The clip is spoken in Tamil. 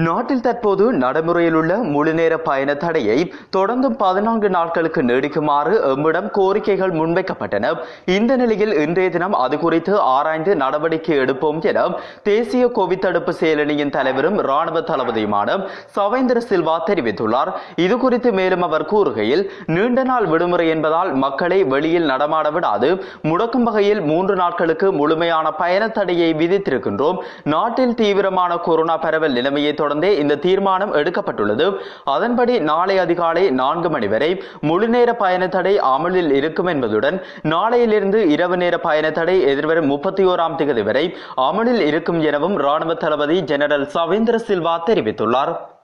நாட்டில் தற்போது நடைமுறையில் உள்ள முழுநேர பயண தடையை தொடர்ந்தும் பதினான்கு நாட்களுக்கு நீடிக்குமாறு எம்மிடம் கோரிக்கைகள் முன்வைக்கப்பட்டன இந்த நிலையில் இன்றைய தினம் அது குறித்து ஆராய்ந்து நடவடிக்கை எடுப்போம் என தேசிய கோவிட் தடுப்பு செயலணியின் தலைவரும் ராணுவ தளபதியுமான சவேந்திர சில்வா தெரிவித்துள்ளார் இது குறித்து மேலும் அவர் கூறுகையில் நீண்ட நாள் விடுமுறை என்பதால் மக்களை வெளியில் நடமாட விடாது முடக்கும் வகையில் மூன்று நாட்களுக்கு முழுமையான பயண தடையை விதித்திருக்கின்றோம் நாட்டில் தீவிரமான கொரோனா பரவல் நிலைமையை தொடர்ந்தே இந்த தீர்மானம் எடுக்கப்பட்டுள்ளது அதன்படி நாளை அதிகாலை நான்கு மணி வரை முழுநேர பயண தடை அமலில் இருக்கும் என்பதுடன் நாளையிலிருந்து இரவு நேர பயண தடை எதிர்வரும் முப்பத்தி ஓராம் தேதி வரை அமலில் இருக்கும் எனவும் ராணுவ தளபதி ஜெனரல் சவேந்திர சில்வா தெரிவித்துள்ளார்